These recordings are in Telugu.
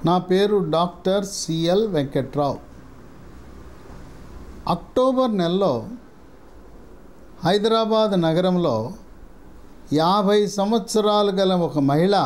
నా పేరు డాక్టర్ సిఎల్ వెంకట్రావు అక్టోబర్ నెలలో హైదరాబాద్ నగరంలో యాభై సంవత్సరాలు గల ఒక మహిళ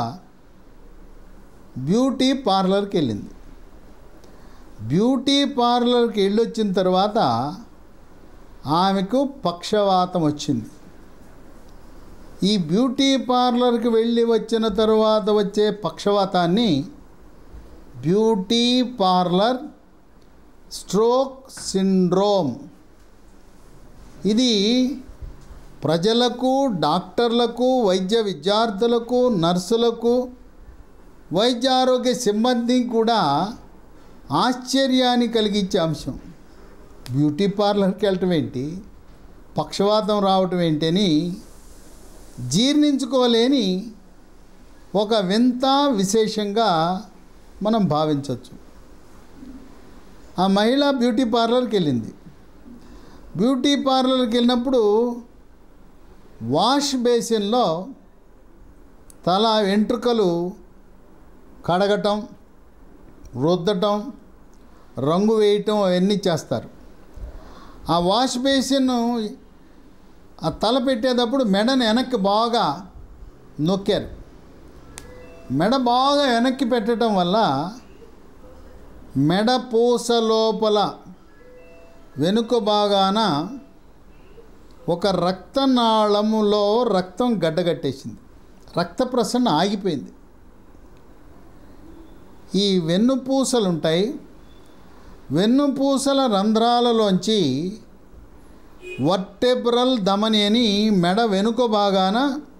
బ్యూటీ పార్లర్కి వెళ్ళింది బ్యూటీ పార్లర్కి వెళ్ళొచ్చిన తర్వాత ఆమెకు పక్షవాతం వచ్చింది ఈ బ్యూటీ పార్లర్కి వెళ్ళి వచ్చిన తర్వాత వచ్చే పక్షవాతాన్ని బ్యూటీ పార్లర్ స్ట్రోక్ సిండ్రోమ్ ఇది ప్రజలకు డాక్టర్లకు వైద్య విద్యార్థులకు నర్సులకు వైద్య ఆరోగ్య సిబ్బందికి కూడా ఆశ్చర్యాన్ని కలిగించే అంశం బ్యూటీ పార్లర్కి వెళ్ళటం ఏంటి పక్షవాతం రావటం ఏంటి అని జీర్ణించుకోలేని ఒక వింత విశేషంగా మనం భావించవచ్చు ఆ మహిళ బ్యూటీ పార్లర్కి వెళ్ళింది బ్యూటీ పార్లర్కి వెళ్ళినప్పుడు వాష్ బేసిన్లో తల వెంట్రుకలు కడగటం రుద్దటం రంగు వేయటం అవన్నీ చేస్తారు ఆ వాష్ బేసిన్ ఆ తల పెట్టేటప్పుడు మెడను వెనక్కి బాగా నొక్కారు మెడ బాగా వెనక్కి పెట్టడం వల్ల మెడ పూస లోపల వెనుక భాగాన ఒక రక్తనాళములో రక్తం గడ్డగట్టేసింది రక్త ప్రసరణ ఆగిపోయింది ఈ వెన్నుపూసలు ఉంటాయి వెన్నుపూసల రంధ్రాలలోంచి వర్టెబ్రల్ ధమని అని మెడ వెనుక భాగాన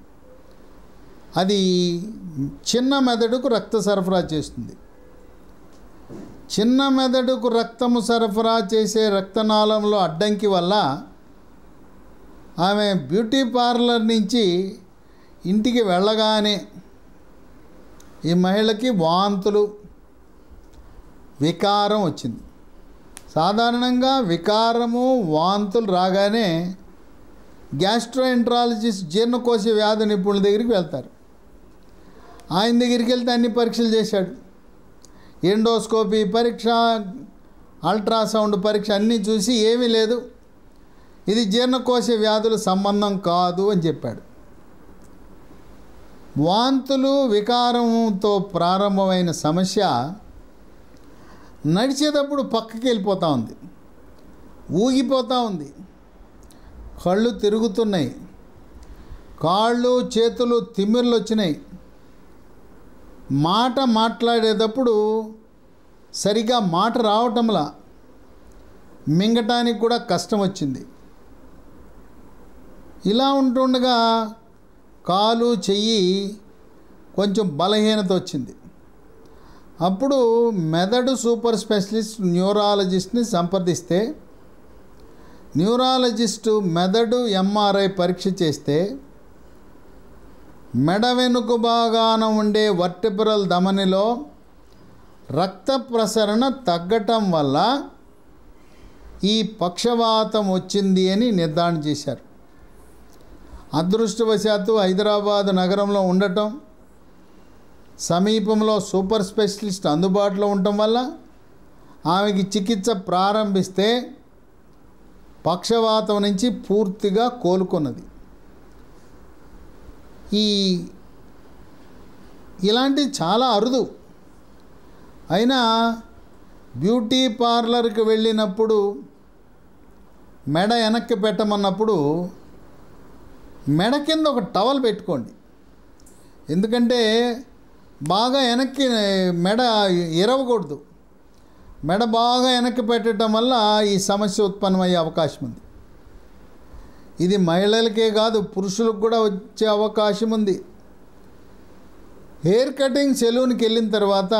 అది చిన్న మెదడుకు రక్త సరఫరా చేస్తుంది చిన్న మెదడుకు రక్తము సరఫరా చేసే రక్తనాళంలో అడ్డంకి వల్ల ఆమె బ్యూటీ పార్లర్ నుంచి ఇంటికి వెళ్ళగానే ఈ మహిళకి వాంతులు వికారం వచ్చింది సాధారణంగా వికారము వాంతులు రాగానే గ్యాస్ట్రోఎంట్రాలజిస్ట్ జీర్ణకోశ వ్యాధి నిపుణుల దగ్గరికి వెళ్తారు ఆయన దగ్గరికి వెళ్తే అన్ని పరీక్షలు చేశాడు ఎండోస్కోపీ పరీక్ష అల్ట్రాసౌండ్ పరీక్ష అన్నీ చూసి ఏమీ లేదు ఇది జీర్ణకోశ వ్యాధుల సంబంధం కాదు అని చెప్పాడు వాంతులు వికారంతో ప్రారంభమైన సమస్య నడిచేటప్పుడు పక్కకి వెళ్ళిపోతూ ఉంది ఊగిపోతూ ఉంది కళ్ళు తిరుగుతున్నాయి కాళ్ళు చేతులు తిమ్మిర్లు వచ్చినాయి మాట మాట్లాడేటప్పుడు సరిగా మాట రావటంలా మింగటానికి కూడా కష్టం వచ్చింది ఇలా ఉంటుండగా కాలు చెయ్యి కొంచెం బలహీనత వచ్చింది అప్పుడు మెదడు సూపర్ స్పెషలిస్ట్ న్యూరాలజిస్ట్ని సంప్రదిస్తే న్యూరాలజిస్టు మెదడు ఎంఆర్ఐ పరీక్ష చేస్తే మెడ వెనుక భాగాన ఉండే వర్టిబ్రల్ ధమనిలో రక్త ప్రసరణ తగ్గటం వల్ల ఈ పక్షవాతం వచ్చింది అని నిర్ధారణ చేశారు అదృష్టవశాత్తు హైదరాబాద్ నగరంలో ఉండటం సమీపంలో సూపర్ స్పెషలిస్ట్ అందుబాటులో ఉండటం వల్ల ఆమెకి చికిత్స ప్రారంభిస్తే పక్షవాతం నుంచి పూర్తిగా కోలుకున్నది ఈ ఇలాంటి చాలా అరుదు అయినా బ్యూటీ పార్లర్కి వెళ్ళినప్పుడు మెడ వెనక్కి పెట్టమన్నప్పుడు మెడ కింద ఒక టవల్ పెట్టుకోండి ఎందుకంటే బాగా వెనక్కి మెడ ఇరవకూడదు మెడ బాగా వెనక్కి పెట్టడం వల్ల ఈ సమస్య ఉత్పన్నమయ్యే అవకాశం ఉంది ఇది మహిళలకే కాదు పురుషులకు కూడా వచ్చే అవకాశం ఉంది హెయిర్ కటింగ్ సెలూన్కి వెళ్ళిన తర్వాత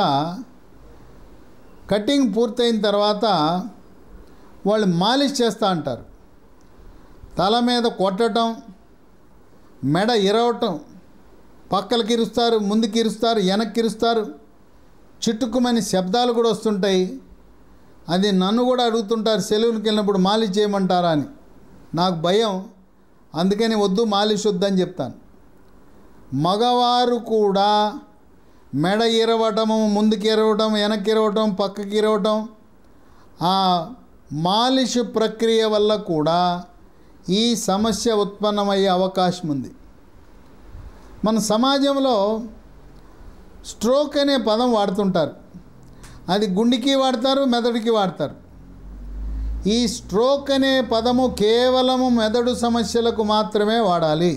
కటింగ్ పూర్తయిన తర్వాత వాళ్ళు మాలిష్ చేస్తూ అంటారు తల మీద కొట్టడం మెడ ఇరవటం పక్కలకి ఇరుస్తారు ముందుకి ఇరుస్తారు వెనక్కి ఇరుస్తారు చిట్టుకుమని శబ్దాలు కూడా వస్తుంటాయి అది నన్ను కూడా అడుగుతుంటారు సెలవునికి వెళ్ళినప్పుడు మాలిష్ చేయమంటారా అని నాకు భయం అందుకని వద్దు మాలిష్ వద్దని చెప్తాను మగవారు కూడా మెడ ఇరవటము ముందుకు ఇరవటం వెనక్కి ఇరవటం పక్కకి ఇరవటం ఆ మాలిష్ ప్రక్రియ వల్ల కూడా ఈ సమస్య ఉత్పన్నమయ్యే అవకాశం ఉంది మన సమాజంలో స్ట్రోక్ అనే పదం వాడుతుంటారు అది గుండెకి వాడతారు మెదడుకి వాడతారు ఈ స్ట్రోక్ అనే పదము కేవలము మెదడు సమస్యలకు మాత్రమే వాడాలి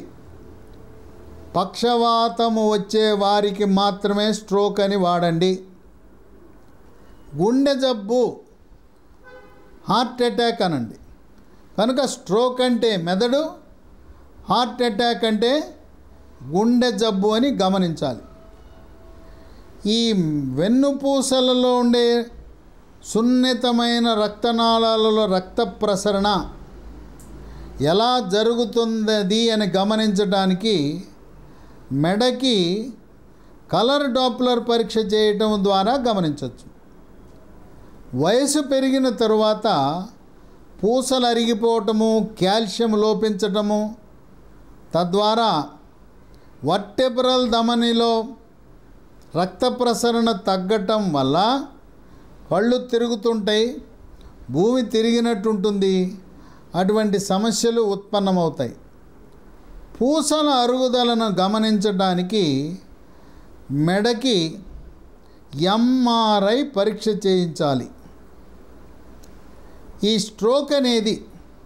పక్షవాతము వచ్చే వారికి మాత్రమే స్ట్రోక్ అని వాడండి గుండె జబ్బు హార్ట్ అటాక్ అనండి కనుక స్ట్రోక్ అంటే మెదడు హార్ట్ అటాక్ అంటే గుండె జబ్బు అని గమనించాలి ఈ వెన్నుపూసలలో ఉండే సున్నితమైన రక్తనాళాలలో రక్త ప్రసరణ ఎలా జరుగుతుంది అని గమనించడానికి మెడకి కలర్ డాప్లర్ పరీక్ష చేయటం ద్వారా గమనించవచ్చు వయసు పెరిగిన తరువాత పూసలు అరిగిపోవటము కాల్షియం లోపించటము తద్వారా వర్టెబ్రల్ ధమనిలో రక్త ప్రసరణ తగ్గటం వల్ల కళ్ళు తిరుగుతుంటాయి భూమి తిరిగినట్టు ఉంటుంది అటువంటి సమస్యలు ఉత్పన్నమవుతాయి పూసల అరుగుదలను గమనించడానికి మెడకి ఎంఆర్ఐ పరీక్ష చేయించాలి ఈ స్ట్రోక్ అనేది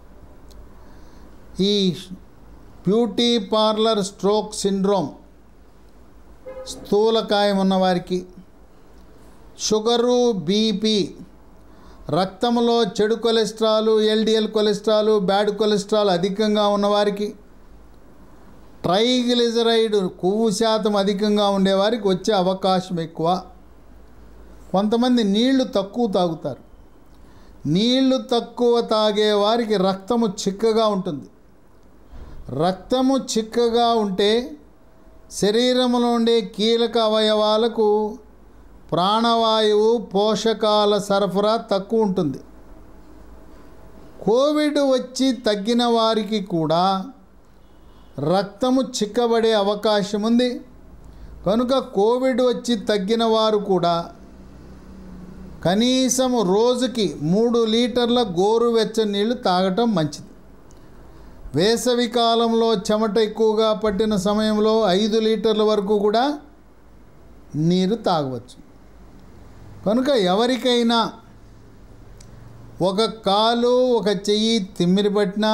ఈ బ్యూటీ పార్లర్ స్ట్రోక్ సిండ్రోమ్ స్థూలకాయం ఉన్నవారికి షుగరు బీపీ రక్తంలో చెడు cholesterol LDL cholesterol bad cholesterol అధికంగా ఉన్నవారికి ట్రైగ్లిజరైడ్ కొవ్వు శాతం అధికంగా ఉండేవారికి వచ్చే అవకాశం ఎక్కువ కొంతమంది నీళ్లు తక్కువ తాగుతారు నీళ్లు తక్కువ తాగే వారికి రక్తము చిక్కగా ఉంటుంది రక్తము చిక్కగా ఉంటే శరీరంలో ఉండే కీలక అవయవాలకు ప్రాణవాయువు పోషకాల సరఫరా తక్కువ ఉంటుంది కోవిడ్ వచ్చి తగ్గిన వారికి కూడా రక్తము చిక్కబడే అవకాశం ఉంది కనుక కోవిడ్ వచ్చి తగ్గిన వారు కూడా కనీసం రోజుకి మూడు లీటర్ల గోరువెచ్చని నీళ్లు తాగటం మంచిది వేసవి కాలంలో చెమట ఎక్కువగా పట్టిన సమయంలో ఐదు లీటర్ల వరకు కూడా నీరు తాగవచ్చు కనుక ఎవరికైనా ఒక కాలు ఒక చెయ్యి తిమ్మిరి పట్టినా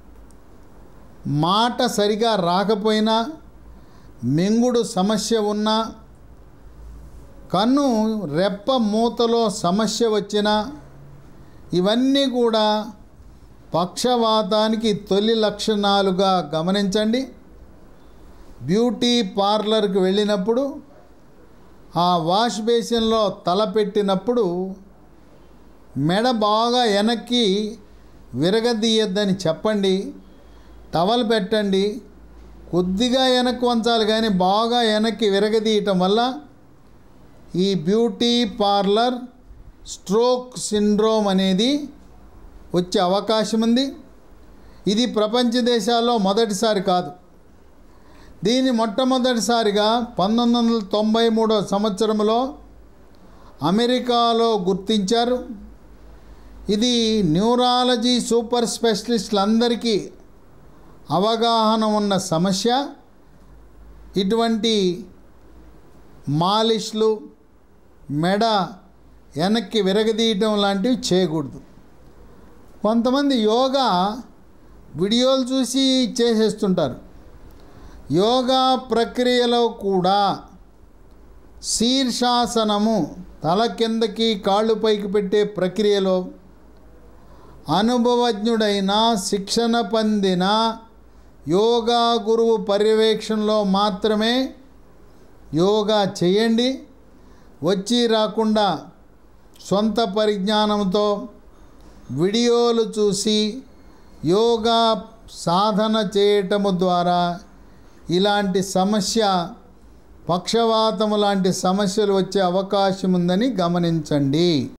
మాట సరిగా రాకపోయినా మింగుడు సమస్య ఉన్నా కన్ను రెప్ప మూతలో సమస్య వచ్చినా ఇవన్నీ కూడా పక్షవాతానికి తొలి లక్షణాలుగా గమనించండి బ్యూటీ పార్లర్కి వెళ్ళినప్పుడు ఆ వాష్ బేసిన్లో తల పెట్టినప్పుడు మెడ బాగా వెనక్కి విరగదీయద్దని చెప్పండి టవల్ పెట్టండి కొద్దిగా వెనక్కి వంచాలి కానీ బాగా వెనక్కి విరగదీయటం వల్ల ఈ బ్యూటీ పార్లర్ స్ట్రోక్ సిండ్రోమ్ అనేది వచ్చే అవకాశం ఉంది ఇది ప్రపంచ దేశాల్లో మొదటిసారి కాదు దీన్ని మొట్టమొదటిసారిగా పంతొమ్మిది వందల తొంభై మూడో సంవత్సరంలో అమెరికాలో గుర్తించారు ఇది న్యూరాలజీ సూపర్ స్పెషలిస్టులందరికీ అవగాహన ఉన్న సమస్య ఇటువంటి మాలిష్లు మెడ వెనక్కి విరగదీయటం లాంటివి చేయకూడదు కొంతమంది యోగా వీడియోలు చూసి చేసేస్తుంటారు యోగా ప్రక్రియలో కూడా శీర్షాసనము తల కిందకి కాళ్ళు పైకి పెట్టే ప్రక్రియలో అనుభవజ్ఞుడైన శిక్షణ పొందిన యోగా గురువు పర్యవేక్షణలో మాత్రమే యోగా చేయండి వచ్చి రాకుండా సొంత పరిజ్ఞానంతో వీడియోలు చూసి యోగా సాధన చేయటము ద్వారా ఇలాంటి సమస్య పక్షవాతము లాంటి సమస్యలు వచ్చే అవకాశం ఉందని గమనించండి